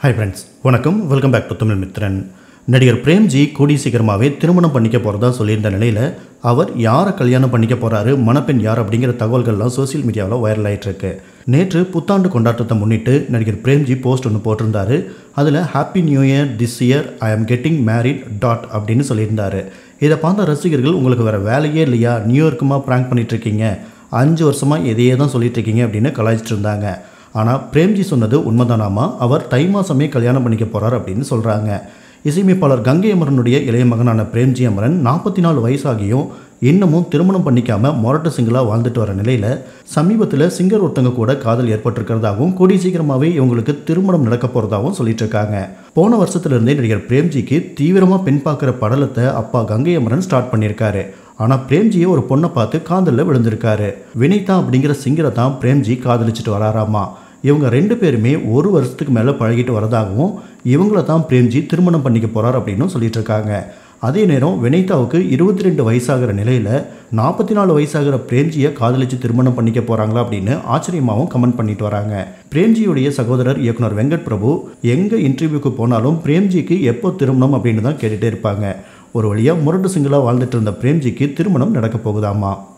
hi friends வணக்கம் welcome back to Tamil Mithran நடிகர் பிரேம்ஜி கூடி சீக்கிரமாகவே திருமணம் பண்ணிக்க போகிறதா சொல்லியிருந்த நிலையில் அவர் யாரை கல்யாணம் பண்ணிக்க போகிறாரு மணப்பெண் யார் அப்படிங்கிற தகவல்கள்லாம் சோஷியல் மீடியாவில் வைரல் ஆயிட்டு இருக்கு நேற்று புத்தாண்டு கொண்டாட்டத்தை முன்னிட்டு நடிகர் பிரேம்ஜி போஸ்ட் ஒன்று போட்டிருந்தாரு அதில் happy new year this year I am getting married dot அப்படின்னு சொல்லியிருந்தாரு இதை பார்த்த ரசிகர்கள் உங்களுக்கு வேறு வேலையே இல்லையா நியூ இயர்க்குமா ப்ராங்க் பண்ணிட்டு இருக்கீங்க அஞ்சு வருஷமாக இதையே தான் சொல்லிட்டு இருக்கீங்க அப்படின்னு கலாய்ச்சிட்டு இருந்தாங்க ஆனால் பிரேம்ஜி சொன்னது உண்மைதானாமா அவர் தை மாதமே கல்யாணம் பண்ணிக்க போகிறார் அப்படின்னு சொல்கிறாங்க இசையமைப்பாளர் கங்கை அமரனுடைய இளைய மகனான பிரேம்ஜி அமரன் நாற்பத்தி நாலு வயசாகியும் இன்னமும் திருமணம் பண்ணிக்காம மொரட்டு சிங்கிளாக வாழ்ந்துட்டு வர நிலையில் சமீபத்தில் சிங்கர் ஒருத்தங்க கூட காதல் ஏற்பட்டிருக்கிறதாகவும் கூடிய சீக்கிரமாகவே இவங்களுக்கு திருமணம் நடக்க போகிறதாகவும் சொல்லிட்டு இருக்காங்க போன வருஷத்துலேருந்தே நடிகர் பிரேம்ஜிக்கு தீவிரமாக பெண் பார்க்குற படலத்தை அப்பா கங்கை அமரன் ஸ்டார்ட் பண்ணியிருக்காரு ஆனால் பிரேம்ஜியை ஒரு பொண்ணை பார்த்து காதலில் விழுந்திருக்காரு வினிதா அப்படிங்கிற சிங்கரை தான் பிரேம்ஜி காதலிச்சிட்டு வராராமா இவங்க ரெண்டு பேருமே ஒரு வருஷத்துக்கு மேலே பழகிட்டு வரதாகவும் இவங்கள தான் பிரேம்ஜி திருமணம் பண்ணிக்க போகிறார் அப்படின்னு சொல்லிட்டு இருக்காங்க அதே நேரம் வினைதாவுக்கு இருபத்தி ரெண்டு வயசாகிற நிலையில் நாற்பத்தி நாலு வயசாகிற பிரேம்ஜியை காதலிச்சு திருமணம் பண்ணிக்க போகிறாங்களா அப்படின்னு ஆச்சரியமாகவும் கமெண்ட் பண்ணிட்டு வராங்க பிரேம்ஜியுடைய சகோதரர் இயக்குனர் வெங்கட் பிரபு எங்கே இன்டர்வியூக்கு போனாலும் பிரேம்ஜிக்கு எப்போ திருமணம் அப்படின்னு தான் கேட்டுகிட்டே இருப்பாங்க ஒரு வழியாக முரட்டு சிங்கிளாக வாழ்ந்துட்டு இருந்த பிரேம்ஜிக்கு திருமணம் நடக்க போகுதாமா